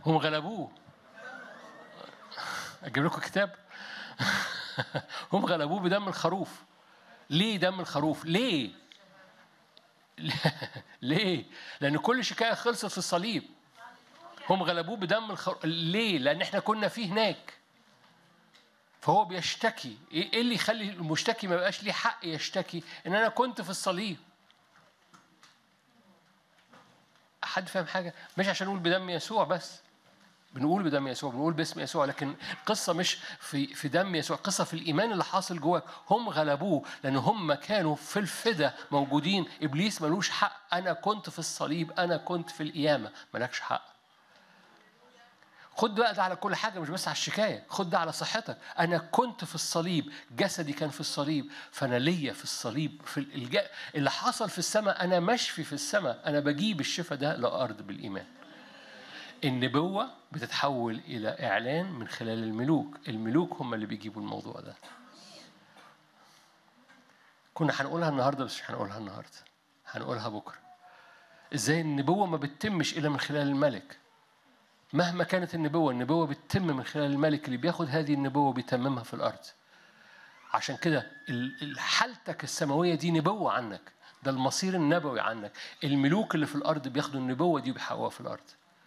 هم غلبوه اجيب لكم كتاب هم غلبوه بدم الخروف ليه دم الخروف ليه ليه لان كل شكايه خلصت في الصليب هم غلبوه بدم الخروف ليه لان احنا كنا فيه هناك فهو بيشتكي ايه اللي يخلي المشتكي ما يبقاش ليه حق يشتكي ان انا كنت في الصليب حد فاهم حاجه مش عشان نقول بدم يسوع بس بنقول بدم يسوع بنقول باسم يسوع لكن القصة مش في في دم يسوع القصة في الإيمان اللي حاصل جواك هم غلبوه لأن هم كانوا في الفدا موجودين إبليس ملوش حق أنا كنت في الصليب أنا كنت في القيامة ملكش حق خد بقى ده على كل حاجة مش بس على الشكاية خد ده على صحتك أنا كنت في الصليب جسدي كان في الصليب فأنا ليا في الصليب في الج... اللي حصل في السماء أنا مشفي في السماء أنا بجيب الشفاء ده لأرض بالإيمان النبوة بتتحول إلى إعلان من خلال الملوك الملوك هم اللي بيجيبوا الموضوع ده كنا هنقولها النهاردة بس مش هنقولها النهاردة هنقولها بكرة إزاي النبوة ما بتتمش إلا من خلال الملك مهما كانت النبوة النبوة بتتم من خلال الملك اللي بياخد هذه النبوة وبيتممها في الأرض عشان كده حالتك السماوية دي نبوة عنك ده المصير النبوي عنك الملوك اللي في الأرض بياخدوا النبوة دي وبيحققوها في الأرض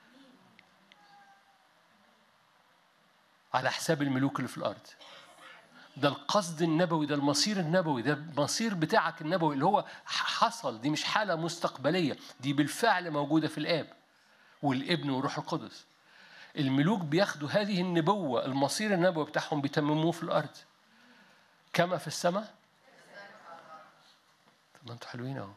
على حساب الملوك اللي في الارض ده القصد النبوي ده المصير النبوي ده المصير بتاعك النبوي اللي هو حصل دي مش حالة مستقبلية دي بالفعل موجودة في الآب والابن والروح القدس الملوك بياخدوا هذه النبوة المصير النبوي بتاعهم بيتمموه في الأرض كما في السماء طب ما انتوا حلوين اهو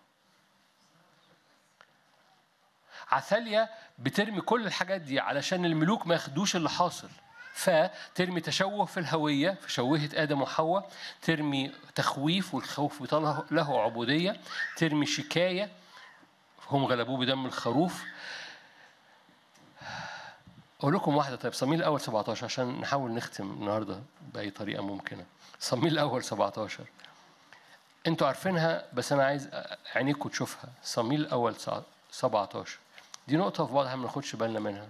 عثاليا بترمي كل الحاجات دي علشان الملوك ما ياخدوش اللي حاصل فترمي تشوه في الهوية في شوهة آدم وحواء ترمي تخويف والخوف بيطلع له عبودية ترمي شكاية هم غلبوه بدم الخروف أقول لكم واحدة طيب صميل الأول 17 عشان نحاول نختم النهاردة بأي طريقة ممكنة صميل الأول 17 أنتوا عارفينها بس أنا عايز عينيكم تشوفها صميل الأول 17 دي نقطة في بعضها ما ناخدش بالنا منها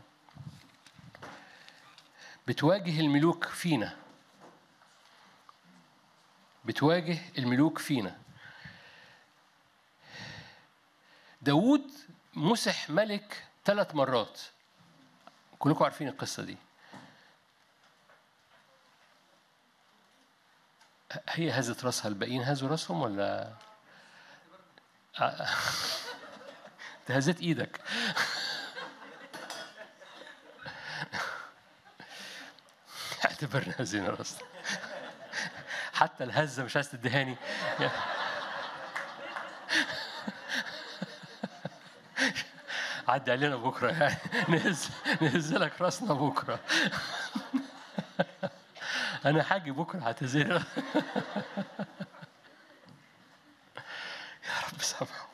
بتواجه الملوك فينا بتواجه الملوك فينا داود مسح ملك ثلاث مرات كلكم عارفين القصة دي هي هزت راسها الباقيين هزوا راسهم ولا انت هزت ايدك اعتبرنا هزينا راسنا حتى الهزه مش عايز تدهاني عدي علينا بكره يعني نهز نهزلك راسنا بكره انا حاجي بكره هعتذر يا رب سامحه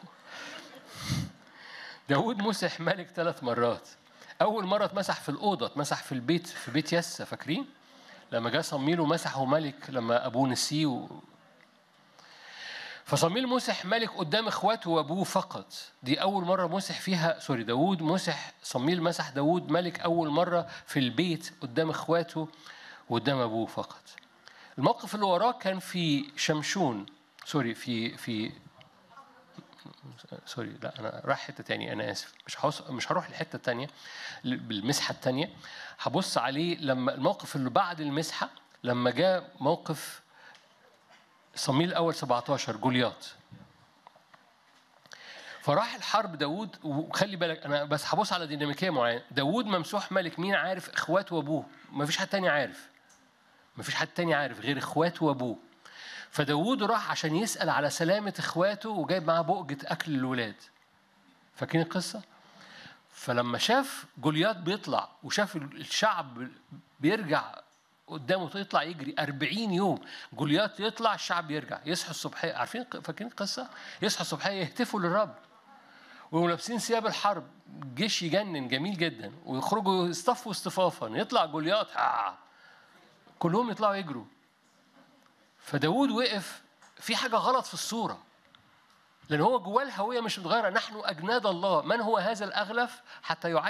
داود مسح ملك ثلاث مرات أول مرة اتمسح في الأوضة اتمسح في البيت في بيت يسا فاكرين؟ لما جه صميل ومسحه ملك لما أبوه نسيه و... فصميل مسح ملك قدام إخواته وأبوه فقط دي أول مرة مسح فيها سوري داوود مسح صميل مسح داوود ملك أول مرة في البيت قدام إخواته وقدام أبوه فقط الموقف اللي وراه كان في شمشون سوري في في سوري لا انا رايح حته تانية انا اسف مش حوص... مش هروح للحته التانية بالمسحه التانية هبص عليه لما الموقف اللي بعد المسحه لما جاء موقف صميل الاول 17 جولياط فراح الحرب داوود وخلي بالك انا بس هبص على ديناميكيه معينه داوود ممسوح ملك مين عارف اخواته وابوه ما فيش حد تاني عارف ما فيش حد تاني عارف غير اخواته وابوه فداوود راح عشان يسأل على سلامة إخواته وجايب معاه بؤجة أكل للولاد فاكرين القصة؟ فلما شاف جوليات بيطلع وشاف الشعب بيرجع قدامه يطلع يجري أربعين يوم جوليات يطلع الشعب يرجع يصحوا الصبحية عارفين فاكرين القصة؟ يصحوا الصبحية يهتفوا للرب ويقوموا لابسين ثياب الحرب جيش يجنن جميل جدا ويخرجوا يصطفوا اصطفافا يطلع جوليات آه. كلهم يطلعوا يجروا فداود وقف في حاجة غلط في الصورة لأن هو جواه الهوية مش متغيرة نحن أجناد الله من هو هذا الأغلف حتى يعين